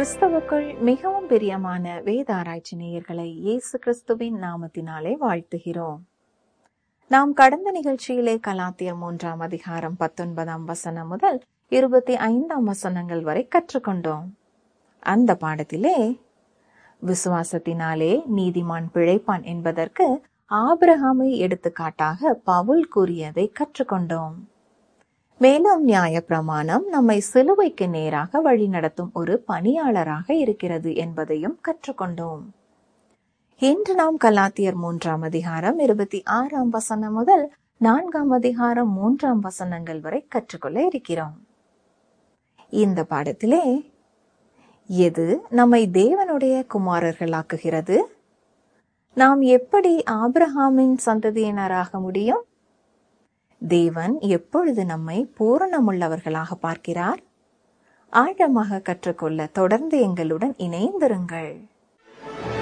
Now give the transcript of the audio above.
கிறிஸ்தவுக்குள் மிகவும் பிரியமான வேத ஆராய்ச்சி நேயர்களை இயேசு கிறிஸ்துவின் நாமத்தினாலே வாழ்த்துகிறோம் நாம் கடந்த நிகழ்ச்சியிலே கலாத்தியர் மூன்றாம் அதிகாரம் பத்தொன்பதாம் வசனம் முதல் இருபத்தி ஐந்தாம் வசனங்கள் வரை கற்றுக்கொண்டோம் அந்த பாடத்திலே விசுவாசத்தினாலே நீதிமான் பிழைப்பான் என்பதற்கு ஆபிரகாமை எடுத்துக்காட்டாக பவுல் கூறியதை கற்றுக்கொண்டோம் மேலும் நியாய பிரமாணம் நம்மை சிலுவைக்கு நேராக வழிநடத்தும் ஒரு பணியாளராக இருக்கிறது என்பதையும் கற்றுக்கொண்டோம் இன்று நாம் கலாத்தியர் மூன்றாம் அதிகாரம் இருபத்தி ஆறாம் வசனம் முதல் நான்காம் அதிகாரம் மூன்றாம் வசனங்கள் வரை கற்றுக்கொள்ள இருக்கிறோம் இந்த பாடத்திலே எது நம்மை தேவனுடைய குமாரர்களாக்குகிறது நாம் எப்படி ஆபிரஹாமின் சந்ததியினராக முடியும் தேவன் எப்பொழுது நம்மை பூரணமுள்ளவர்களாக பார்க்கிறார் ஆழமாக கற்றுக்கொள்ள தொடர்ந்து எங்களுடன் இணைந்திருங்கள்